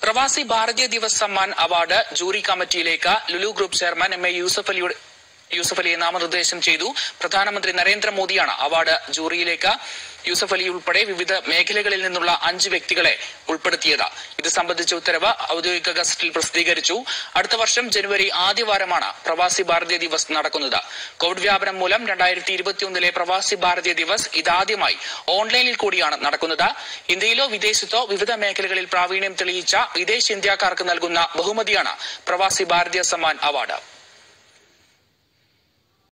പ്രവാസി Bharatiya Divas Samman award jury കമ്മിറ്റിയിലേക്ക് Lulu group chairman M A Yusuff അലിയുടെ യൂസഫ് അലിയെ നാമനിർദ്ദേശം ചെയ്തു പ്രധാനമന്ത്രി നരേന്ദ്രമോദിയാണ് അവാർഡ് ജൂറിയിലേക്ക് യൂസഫ് അലി ഉൾപ്പെടെ വിവിധ മേഖലകളിൽ നിന്നുള്ള അഞ്ച് വ്യക്തികളെ ഉൾപ്പെടുത്തിയത് ഇത് സംബന്ധിച്ച ഉത്തരവ് ഔദ്യോഗിക ഗസറ്റിൽ പ്രസിദ്ധീകരിച്ചു അടുത്ത വർഷം ജനുവരി ആദ്യവാരമാണ് പ്രവാസി ഭാരതീയ ദിവസ് നടക്കുന്നത് കോവിഡ് വ്യാപനം മൂലം രണ്ടായിരത്തി ഇരുപത്തിയൊന്നിലെ പ്രവാസി ഭാരതീയ ദിവസ് ഇതാദ്യമായി ഓൺലൈനിൽ കൂടിയാണ് നടക്കുന്നത് ഇന്ത്യയിലോ വിദേശത്തോ വിവിധ മേഖലകളിൽ പ്രാവീണ്യം തെളിയിച്ച വിദേശ ഇന്ത്യക്കാർക്ക് നൽകുന്ന ബഹുമതിയാണ് പ്രവാസി ഭാരതീയ സമ്മാൻ അവാർഡ്